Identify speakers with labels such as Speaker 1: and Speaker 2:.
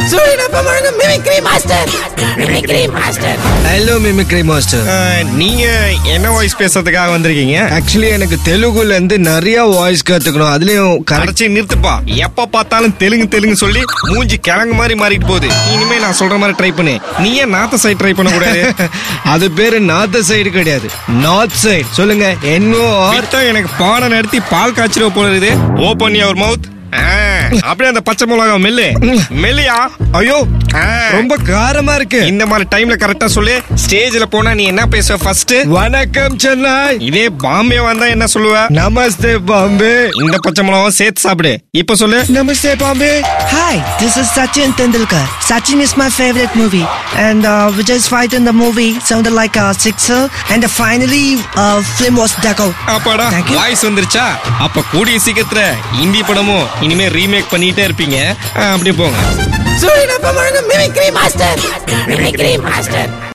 Speaker 1: சூரியனப்பம் வழங்க mimicry master mimicry master
Speaker 2: hello mimicry master
Speaker 3: நீங்க என்ன வாய்ஸ் பேசுறதுக்காக வந்திருக்கீங்க
Speaker 2: ஆக்சுவலி எனக்கு தெலுங்குல இருந்து நிறைய வாய்ஸ் கத்துக்கணும் அதுலயும் கரெக்ட்
Speaker 3: கடைச்சி நிறுத்துப்பா எப்ப பார்த்தாலும் தெலுங்கு தெலுங்கு சொல்லி மூஞ்சி கிழங்கு மாதிரி மாறிட்டு போகுது இனிமே நான் சொல்ற மாதிரி ட்ரை பண்ணு நீ ஏன் நாத்த சைட் ட்ரை பண்ண கூடாது
Speaker 2: அது பேரு நார்த் சைடு கிடையாது நார்த் சைடு சொல்லுங்க என்னோ
Speaker 3: விட்டா எனக்கு பாடம் நடத்தி பால் காய்ச்சிருவ போல இருக்குது ஓப்பன் யுவர் மவுத் அப்படியே அந்த பச்சை மிளகா மெல்லு மெல்லியா ஐயோ ஆ.
Speaker 2: ரொம்ப காரமா இருக்கு
Speaker 3: இந்த மாதிரி டைம்ல கரெக்டா சொல்லு ஸ்டேஜ்ல போனா நீ என்ன பேசுவ ஃபர்ஸ்ட்
Speaker 2: வணக்கம் சென்னை
Speaker 3: இதே பாம்பே வந்தா என்ன சொல்லுவ
Speaker 2: நமஸ்தே பாம்பே
Speaker 3: இந்த பச்சை மிளகாவும் சேர்த்து சாப்பிடு இப்ப சொல்லு
Speaker 2: namaste Bombay
Speaker 4: Hi, this is Sachin Tendulkar. Sachin is my favorite movie, and uh, Vijay's fight in the movie sounded like a sixer, and uh, finally, uh, film was dug out.
Speaker 3: அப்பாடா
Speaker 4: Thank you.
Speaker 3: வாய்ஸ் வந்துருச்சா அப்ப கூடிய சீக்கிரத்துல ஹிந்தி படமும் இனிமே remake பண்ணிட்டே இருப்பீங்க ஆ, அப்படியே போங்க
Speaker 1: சூரியனப்பம் வழங்க மிமிக்ரி மாஸ்டர் மிமிக்ரி மாஸ்டர்